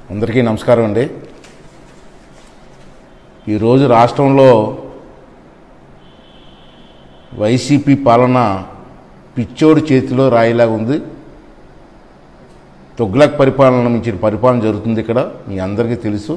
అందరికీ నమస్కారం అండి ఈరోజు రాష్ట్రంలో వైసీపీ పాలన పిచ్చోడి చేతిలో రాయిలాగా ఉంది తొగ్లక్ పరిపాలన మించిన పరిపాలన జరుగుతుంది ఇక్కడ మీ అందరికీ తెలుసు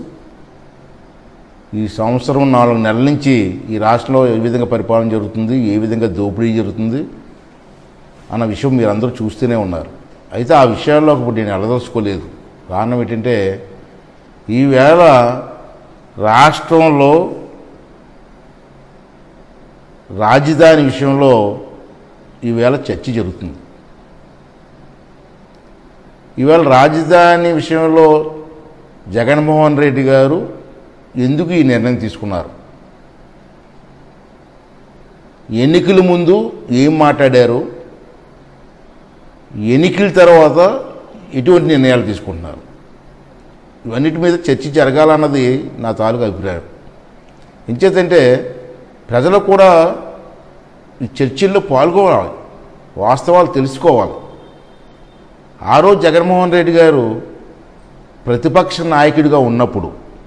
ఈ సంవత్సరం నాలుగు నెలల నుంచి ఈ రాష్ట్రంలో ఏ విధంగా పరిపాలన జరుగుతుంది ఏ విధంగా దోపిడీ జరుగుతుంది అన్న విషయం మీరు అందరూ చూస్తూనే ఉన్నారు అయితే ఆ విషయాల్లో ఇప్పుడు నేను వెళ్ళదలుచుకోలేదు కారణం ఏంటంటే ఈవేళ రాష్ట్రంలో రాజధాని విషయంలో ఈవేళ చర్చ జరుగుతుంది ఈవేళ రాజధాని విషయంలో జగన్మోహన్ రెడ్డి గారు ఎందుకు ఈ నిర్ణయం తీసుకున్నారు ఎన్నికల ముందు ఏం మాట్లాడారు ఎన్నికల తర్వాత ఎటువంటి నిర్ణయాలు తీసుకుంటున్నారు ఇవన్నిటి మీద చర్చ జరగాలన్నది నా తాలూకు అభిప్రాయం ఎంచేతంటే ప్రజలు కూడా ఈ చర్చల్లో పాల్గొనాలి వాస్తవాలు తెలుసుకోవాలి ఆ రోజు జగన్మోహన్ రెడ్డి గారు ప్రతిపక్ష నాయకుడిగా ఉన్నప్పుడు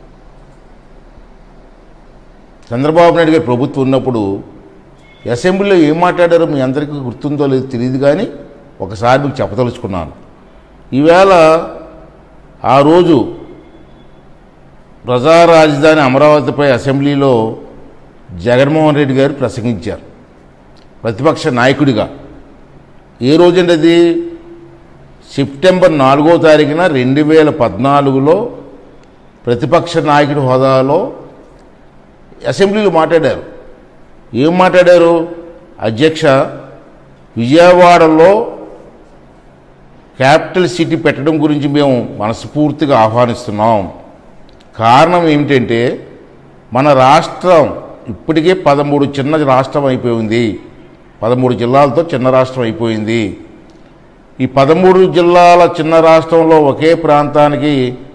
చంద్రబాబు నాయుడు గారి ప్రభుత్వం ఉన్నప్పుడు అసెంబ్లీలో ఏం మాట్లాడారో మీ అందరికీ గుర్తుందో లేదో తెలియదు కానీ ఒకసారి మీకు చెప్పదలుచుకున్నాను ఈవేళ ఆ రోజు ప్రజా రాజధాని అమరావతిపై అసెంబ్లీలో జగన్మోహన్ రెడ్డి గారు ప్రసంగించారు ప్రతిపక్ష నాయకుడిగా ఏ రోజండి అది సెప్టెంబర్ నాలుగో తారీఖున రెండు వేల పద్నాలుగులో ప్రతిపక్ష నాయకుడి హోదాలో అసెంబ్లీలో మాట్లాడారు ఏం మాట్లాడారు అధ్యక్ష విజయవాడలో క్యాపిటల్ సిటీ పెట్టడం గురించి మేము మనస్ఫూర్తిగా ఆహ్వానిస్తున్నాం కారణం ఏమిటంటే మన రాష్ట్రం ఇప్పటికే పదమూడు చిన్న రాష్ట్రం అయిపోయింది పదమూడు జిల్లాలతో చిన్న రాష్ట్రం అయిపోయింది ఈ పదమూడు జిల్లాల చిన్న రాష్ట్రంలో ఒకే ప్రాంతానికి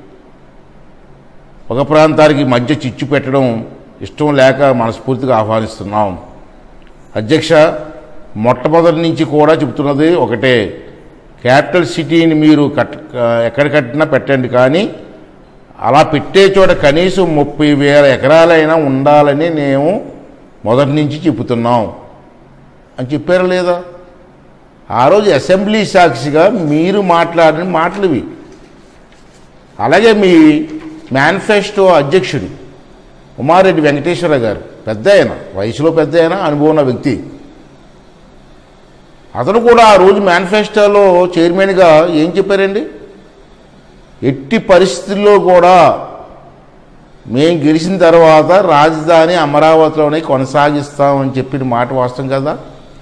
ఒక ప్రాంతానికి మధ్య చిచ్చు పెట్టడం ఇష్టం లేక మనస్ఫూర్తిగా ఆహ్వానిస్తున్నాం అధ్యక్ష మొట్టమొదటి నుంచి కూడా చెబుతున్నది ఒకటే క్యాపిటల్ సిటీని మీరు కట్ ఎక్కడ కట్టినా పెట్టండి కానీ అలా పెట్టే చోట కనీసం ముప్పై వేల ఎకరాలైనా ఉండాలని మేము మొదటి నుంచి చెబుతున్నాం అని చెప్పారా లేదా ఆ రోజు అసెంబ్లీ సాక్షిగా మీరు మాట్లాడిన మాటలు ఇవి అలాగే మీ మేనిఫెస్టో అధ్యక్షుడు ఉమారెడ్డి వెంకటేశ్వర గారు పెద్ద ఆయన వయసులో పెద్ద ఆయన అనుభవం ఉన్న వ్యక్తి అతను కూడా ఆ రోజు మేనిఫెస్టోలో చైర్మన్గా ఏం చెప్పారండి ఎట్టి పరిస్థితుల్లో కూడా మేము గెలిచిన తర్వాత రాజధాని అమరావతిలోనే కొనసాగిస్తామని చెప్పిన మాట వాస్తవం కదా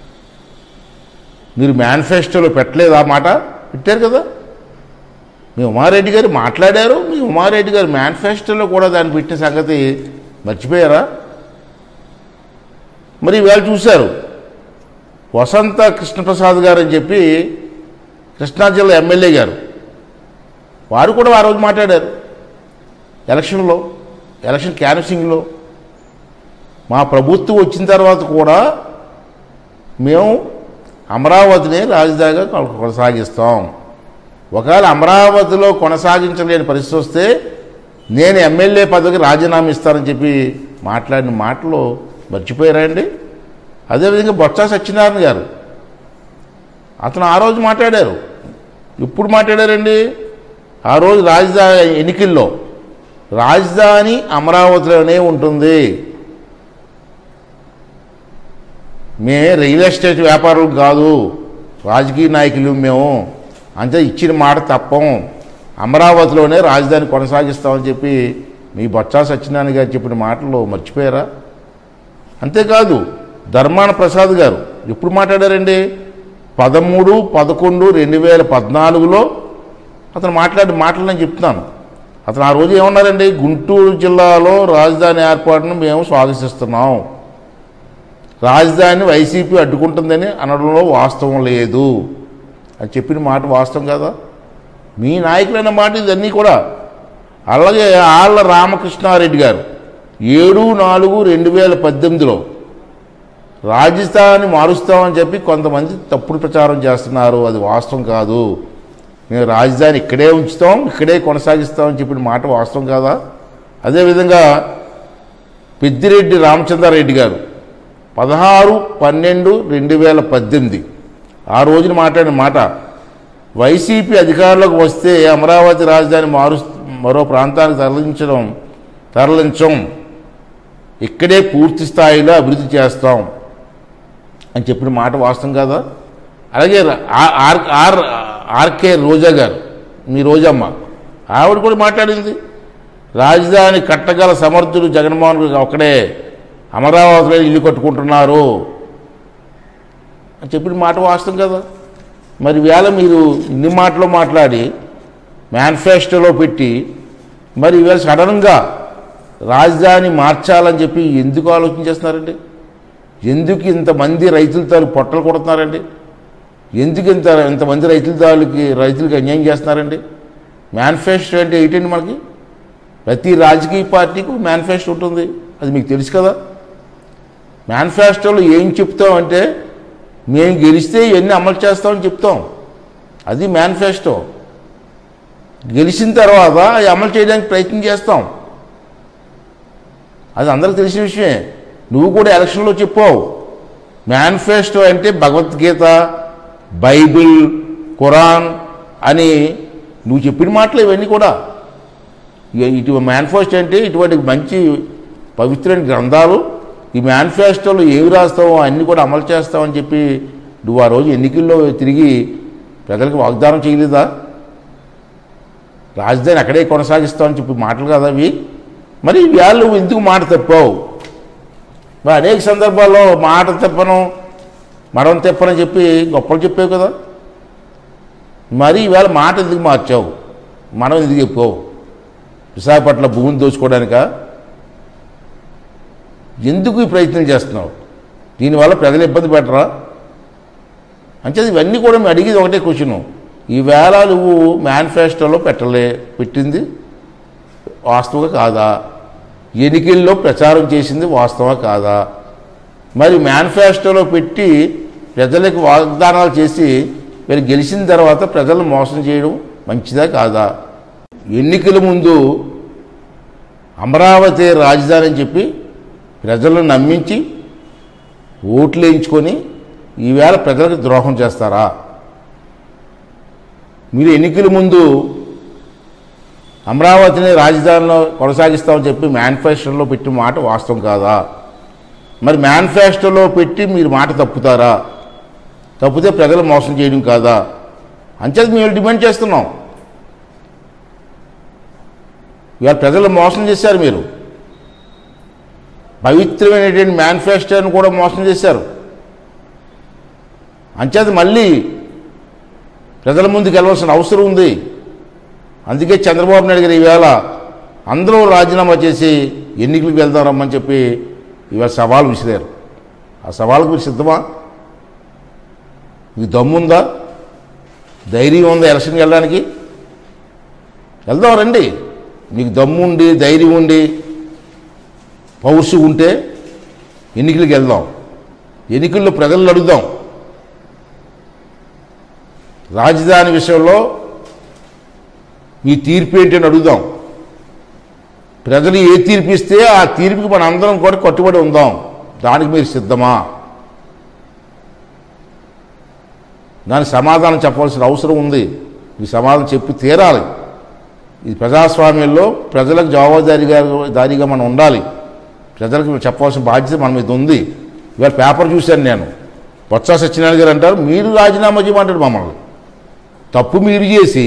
మీరు మేనిఫెస్టోలో పెట్టలేదు ఆ మాట పెట్టారు కదా మీ ఉమారెడ్డి గారు మాట్లాడారు మీ ఉమారెడ్డి గారు మేనిఫెస్టోలో కూడా దాన్ని పెట్టిన సంగతి మర్చిపోయారా మరి ఇవాళ చూశారు వసంత కృష్ణప్రసాద్ గారు అని చెప్పి కృష్ణా జిల్లా ఎమ్మెల్యే గారు వారు కూడా ఆ రోజు మాట్లాడారు ఎలక్షన్లో ఎలక్షన్ క్యాన్సింగ్లో మా ప్రభుత్వం వచ్చిన తర్వాత కూడా మేము అమరావతిని రాజధానిగా కొ- కొనసాగిస్తాం ఒకవేళ అమరావతిలో కొనసాగించలేని పరిస్థితి వస్తే నేను ఎమ్మెల్యే పదవికి రాజీనామా ఇస్తానని చెప్పి మాట్లాడిన మాటలు మర్చిపోయారా అండి అదేవిధంగా బొత్స సత్యనారాయణ గారు అతను ఆ రోజు మాట్లాడారు ఎప్పుడు మాట్లాడారండి ఆ రోజు రాజధాని ఎన్నికల్లో రాజధాని అమరావతిలోనే ఉంటుంది మే రియల్ ఎస్టేట్ వ్యాపారులు కాదు రాజకీయ నాయకులు మేము అంతే ఇచ్చిన మాట తప్పం అమరావతిలోనే రాజధాని కొనసాగిస్తామని చెప్పి మీ బొత్స సత్యనారాయణ గారు చెప్పిన మాటలు మర్చిపోయారా అంతేకాదు ధర్మాన ప్రసాద్ గారు ఎప్పుడు మాట్లాడారండి పదమూడు పదకొండు రెండు వేల పద్నాలుగులో అతను మాట్లాడిన మాటలు నేను చెప్తున్నాను అతను ఆ రోజు ఏమన్నారండి గుంటూరు జిల్లాలో రాజధాని ఏర్పాటును మేము స్వాగతిస్తున్నాం రాజధాని వైసీపీ అడ్డుకుంటుందని అనడంలో వాస్తవం లేదు అని చెప్పిన మాట వాస్తవం కదా మీ నాయకులైన మాట ఇదన్నీ కూడా అలాగే ఆళ్ళ రామకృష్ణారెడ్డి గారు ఏడు నాలుగు రెండు వేల పద్దెనిమిదిలో రాజస్థాన్ మారుస్తామని చెప్పి కొంతమంది తప్పుడు ప్రచారం చేస్తున్నారు అది వాస్తవం కాదు మేము రాజధాని ఇక్కడే ఉంచుతాం ఇక్కడే కొనసాగిస్తామని చెప్పిన మాట వాస్తవం కాదా అదేవిధంగా పెద్దిరెడ్డి రామచంద్రారెడ్డి గారు పదహారు పన్నెండు రెండు వేల పద్దెనిమిది ఆ రోజున మాట్లాడిన మాట వైసీపీ అధికారంలోకి వస్తే అమరావతి రాజధాని మారు మరో ప్రాంతానికి తరలించడం తరలించం ఇక్కడే పూర్తి స్థాయిలో అభివృద్ధి చేస్తాం అని చెప్పిన మాట వాస్తవం కదా అలాగే ర- ఆ- ఆర్ ఆర్ ఆర్కే రోజా గారు మీ రోజమ్మ ఆవిడ కూడా మాట్లాడింది రాజధాని కట్టగల సమర్థుడు జగన్మోహన్ రెడ్డి ఒక్కడే అమరావతిలో ఇల్లు కట్టుకుంటున్నారు అని చెప్పిన మాట వాస్తవం కదా మరి వేళ మీరు ఇన్ని మాటలు మాట్లాడి మేనిఫెస్టోలో పెట్టి మరి ఈవేళ సడన్గా రాజధాని మార్చాలని చెప్పి ఎందుకు ఆలోచన చేస్తున్నారండి ఎందుకు ఇంతమంది రైతుల తాలూకు పొట్టలు కొడుతున్నారండి ఎందుకు ఇంత ఇంతమంది రైతుల తాలూకి రైతులకి అన్యాయం చేస్తున్నారండి మేనిఫెస్టో అంటే ఏంటండి మనకి ప్రతి రాజకీయ పార్టీకి మేనిఫెస్టో ఉంటుంది అది మీకు తెలుసు కదా మేనిఫెస్టోలో ఏం చెప్తాం అంటే మేము గెలిస్తే ఇవన్నీ అమలు చేస్తామని చెప్తాం అది మేనిఫెస్టో గెలిచిన తర్వాత అవి అమలు చేయడానికి ప్రయత్నం చేస్తాం అది అందరికి తెలిసిన విషయమే నువ్వు కూడా ఎలక్షన్లో చెప్పావు మేనిఫెస్టో అంటే భగవద్గీత బైబిల్ ఖురాన్ అని నువ్వు చెప్పిన మాటలు ఇవన్నీ కూడా ఇ- ఇటు మేనిఫెస్టో అంటే ఇటువంటి మంచి పవిత్రమైన గ్రంథాలు ఈ మేనిఫెస్టోలో ఏమి రాస్తావో అన్నీ కూడా అమలు చేస్తావని చెప్పి నువ్వు ఆ రోజు ఎన్నికల్లో తిరిగి ప్రజలకు వాగ్దానం చేయలేదా రాజధాని అక్కడే కొనసాగిస్తామని చెప్పి మాటలు కదా అవి మరి ఇవాళ నువ్వు ఎందుకు మాట తప్పావు మరి అనేక సందర్భాల్లో మాట తెప్పను మడం తెప్పనని చెప్పి గొప్పలు చెప్పావు కదా మరి ఈవేళ మాట ఎందుకు మార్చావు మనం ఎందుకు చెప్పావు విశాఖపట్నం భూమిని దోచుకోవడానిక ఎందుకు ఈ ప్రయత్నం చేస్తున్నావు దీనివల్ల ప్రజలు ఇబ్బంది పెట్టరా అంటే ఇవన్నీ కూడా మేము అడిగేది ఒకటే క్వశ్చన్ ఈవేళ నువ్వు మేనిఫెస్టోలో పెట్టలే పెట్టింది వాస్తవ కాదా ఎన్నికల్లో ప్రచారం చేసింది వాస్తవ కాదా మరి మేనిఫెస్టోలో పెట్టి ప్రజలకు వాగ్దానాలు చేసి వీళ్ళు గెలిచిన తర్వాత ప్రజలను మోసం చేయడం మంచిదా కాదా ఎన్నికల ముందు అమరావతి రాజధాని అని చెప్పి ప్రజలను నమ్మించి ఓట్లు వేయించుకొని ఈవేళ ప్రజలకు ద్రోహం చేస్తారా మీరు ఎన్నికల ముందు అమరావతిని రాజధానిలో కొనసాగిస్తామని చెప్పి మేనిఫెస్టోలో పెట్టిన మాట వాస్తవం కాదా మరి మేనిఫెస్టోలో పెట్టి మీరు మాట తప్పుతారా తప్పితే ప్రజలు మోసం చేయడం కాదా అంచేది మేము డిమాండ్ చేస్తున్నాం ఇవాళ ప్రజలు మోసం చేశారు మీరు పవిత్రమైనటువంటి మేనిఫెస్టోని కూడా మోసం చేశారు అంచేది మళ్ళీ ప్రజల ముందుకు వెళ్ళవలసిన అవసరం ఉంది అందుకే చంద్రబాబు నాయుడు గారు ఈవేళ అందరూ రాజీనామా చేసి ఎన్నికలకు వెళ్దాం రమ్మని చెప్పి ఇవాళ సవాల్ విసిరారు ఆ సవాల్కు మీరు సిద్ధమా మీకు దమ్ముందా ధైర్యం ఉందా ఎలక్షన్కి వెళ్ళడానికి వెళ్దాం రండి మీకు దమ్ము ఉండి ధైర్యం ఉండి పౌరుషు ఉంటే ఎన్నికలకు వెళ్దాం ఎన్నికల్లో ప్రజలను అడుగుదాం రాజధాని విషయంలో మీ తీర్పు ఏంటని అడుగుదాం ప్రజలు ఏ తీర్పు ఇస్తే ఆ తీర్పుకి మన అందరం కూడా కట్టుబడి ఉందాం దానికి మీరు సిద్ధమా దానికి సమాధానం చెప్పవలసిన అవసరం ఉంది ఈ సమాధానం చెప్పి తీరాలి ఈ ప్రజాస్వామ్యంలో ప్రజలకు జవాబుదారీగా దారిగా మనం ఉండాలి ప్రజలకు చెప్పవలసిన బాధ్యత మన మీద ఉంది ఇవాళ పేపర్ చూశాను నేను బొత్స సత్యనారాయణ గారు అంటారు మీరు రాజీనామా చేయమంటారు మమ్మల్ని తప్పు మీరు చేసి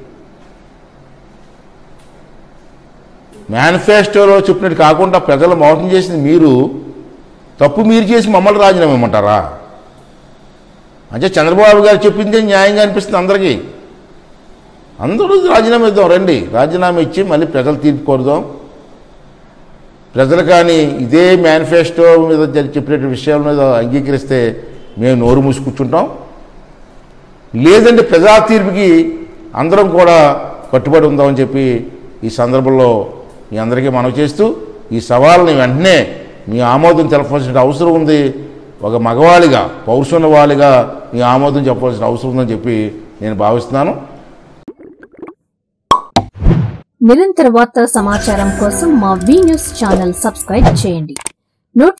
మేనిఫెస్టోలో చెప్పినట్టు కాకుండా ప్రజలు మోసం చేసింది మీరు తప్పు మీరు చేసి మమ్మల్ని రాజీనామా ఇవ్వమంటారా అంటే చంద్రబాబు గారు చెప్పిందే న్యాయంగా అనిపిస్తుంది అందరికీ అందరూ రాజీనామా ఇద్దాం రండి రాజీనామా ఇచ్చి మళ్ళీ ప్రజలు తీర్పు కోరుదాం ప్రజలు కానీ ఇదే మేనిఫెస్టో మీద జరి- చెప్పినటువంటి విషయాల మీద అంగీకరిస్తే మేము నోరు మూసి కూర్చుంటాం లేదంటే ప్రజా తీర్పుకి అందరం కూడా కట్టుబడి ఉందామని చెప్పి ఈ సందర్భంలో మీ అందరికీ మనవి చేస్తూ ఈ సవాల్ని వెంటనే మీ ఆమోదం తెలపాల్సిన అవసరం ఉంది ఒక మగవాళ్ళిగా పౌరుషున్న వాళ్ళిగా మీ ఆమోదం చెప్పాల్సిన అవసరం ఉందని చెప్పి నేను భావిస్తున్నాను నిరంతర వార్తా సమాచారం కోసం మా వి న్యూస్ ఛానల్ సబ్స్క్రైబ్ చేయండి